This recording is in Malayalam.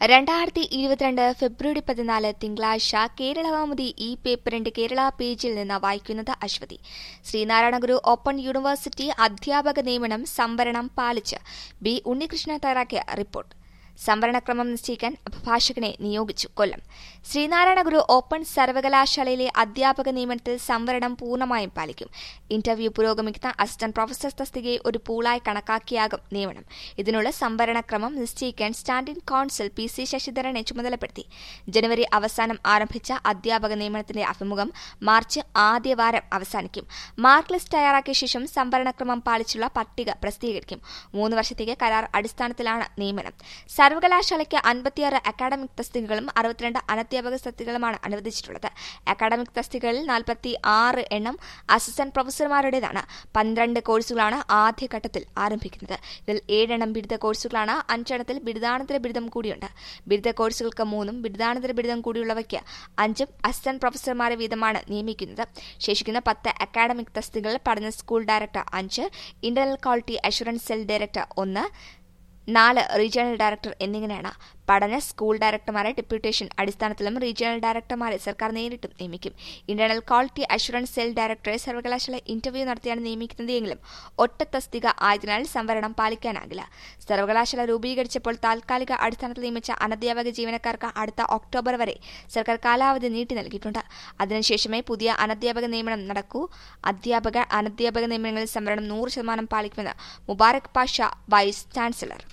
രണ്ടായിരത്തി ഇരുപത്തിരണ്ട് ഫെബ്രുവരി പതിനാല് തിങ്കളാഴ്ച കേരളകൗമുദി ഈ പേപ്പറിന്റെ കേരള പേജിൽ നിന്ന് വായിക്കുന്നത് അശ്വതി ശ്രീനാരായണ ഗുരു ഓപ്പൺ യൂണിവേഴ്സിറ്റി അധ്യാപക നിയമനം സംവരണം പാലിച്ച് ബി ഉണ്ണികൃഷ്ണൻ തയ്യാറാക്കിയ റിപ്പോർട്ട് സംവരണക്രമം നിശ്ചയിക്കാൻ അഭിഭാഷകനെ നിയോഗിച്ചു കൊല്ലം ശ്രീനാരായണ ഗുരു ഓപ്പൺ സർവകലാശാലയിലെ അധ്യാപക നിയമനത്തിൽ സംവരണം പൂർണ്ണമായും പാലിക്കും ഇന്റർവ്യൂ പുരോഗമിക്കുന്ന അസിസ്റ്റന്റ് പ്രൊഫസർ തസ്തികയെ ഒരു പൂളായി കണക്കാക്കിയാകും നിയമനം ഇതിനുള്ള സംവരണക്രമം നിശ്ചയിക്കാൻ സ്റ്റാൻഡിംഗ് കൌൺസിൽ പി സി ശശിധരനെ ചുമതലപ്പെടുത്തി ജനുവരി അവസാനം ആരംഭിച്ച അധ്യാപക നിയമനത്തിന്റെ അഭിമുഖം മാർച്ച് ആദ്യവാരം അവസാനിക്കും മാർക്ക് ലിസ്റ്റ് തയ്യാറാക്കിയ ശേഷം സംവരണക്രമം പാലിച്ചുള്ള പട്ടിക പ്രസിദ്ധീകരിക്കും മൂന്ന് വർഷത്തേക്ക് കരാർ അടിസ്ഥാനത്തിലാണ് നിയമനം സർവകലാശാലയ്ക്ക് അൻപത്തിയാറ് അക്കാഡമിക് തസ്തികകളും അറുപത്തിരണ്ട് അനധ്യാപക തസ്തികകളുമാണ് അനുവദിച്ചിട്ടുള്ളത് അക്കാഡമിക് തസ്തികകളിൽ നാൽപ്പത്തി ആറ് എണ്ണം അസിസ്റ്റന്റ് പ്രൊഫസർമാരുടേതാണ് പന്ത്രണ്ട് കോഴ്സുകളാണ് ആദ്യഘട്ടത്തിൽ ആരംഭിക്കുന്നത് ഇതിൽ ഏഴെണ്ണം ബിരുദ കോഴ്സുകളാണ് അഞ്ചെണ്ണത്തിൽ ബിരുദാനന്തര ബിരുദം കൂടിയുണ്ട് ബിരുദ കോഴ്സുകൾക്ക് മൂന്നും ബിരുദാനന്തര ബിരുദം കൂടിയുള്ളവയ്ക്ക് അഞ്ചും അസിസ്റ്റന്റ് പ്രൊഫസർമാരെ വീതമാണ് നിയമിക്കുന്നത് ശേഷിക്കുന്ന പത്ത് അക്കാഡമിക് തസ്തികകൾ പഠന സ്കൂൾ ഡയറക്ടർ അഞ്ച് internal quality assurance cell director ഒന്ന് നാല് റീജിയണൽ ഡയറക്ടർ എന്നിങ്ങനെയാണ് പഠന സ്കൂൾ ഡയറക്ടർമാരെ ഡെപ്യൂട്ടേഷൻ അടിസ്ഥാനത്തിലും റീജിയണൽ ഡയറക്ടർമാരെ സർക്കാർ നേരിട്ടും നിയമിക്കും ഇന്റേണൽ ക്വാളിറ്റി അഷുറൻസ് സെൽ ഡയറക്ടറെ സർവകലാശാല ഇന്റർവ്യൂ നടത്തിയാണ് നിയമിക്കുന്നതെങ്കിലും ഒറ്റ തസ്തിക ആയതിനാൽ സംവരണം പാലിക്കാനാകില്ല സർവകലാശാല രൂപീകരിച്ചപ്പോൾ താൽക്കാലിക അടിസ്ഥാനത്തിൽ നിയമിച്ച അനധ്യാപക ജീവനക്കാർക്ക് അടുത്ത ഒക്ടോബർ വരെ സർക്കാർ കാലാവധി നീട്ടി നൽകിയിട്ടുണ്ട് അതിനുശേഷമേ പുതിയ അനധ്യാപക നിയമനം നടക്കൂ അധ്യാപക അനധ്യാപക നിയമനങ്ങളിൽ സംവരണം നൂറ് ശതമാനം പാലിക്കുമെന്ന് മുബാറക് പാഷ വൈസ് ചാൻസലർ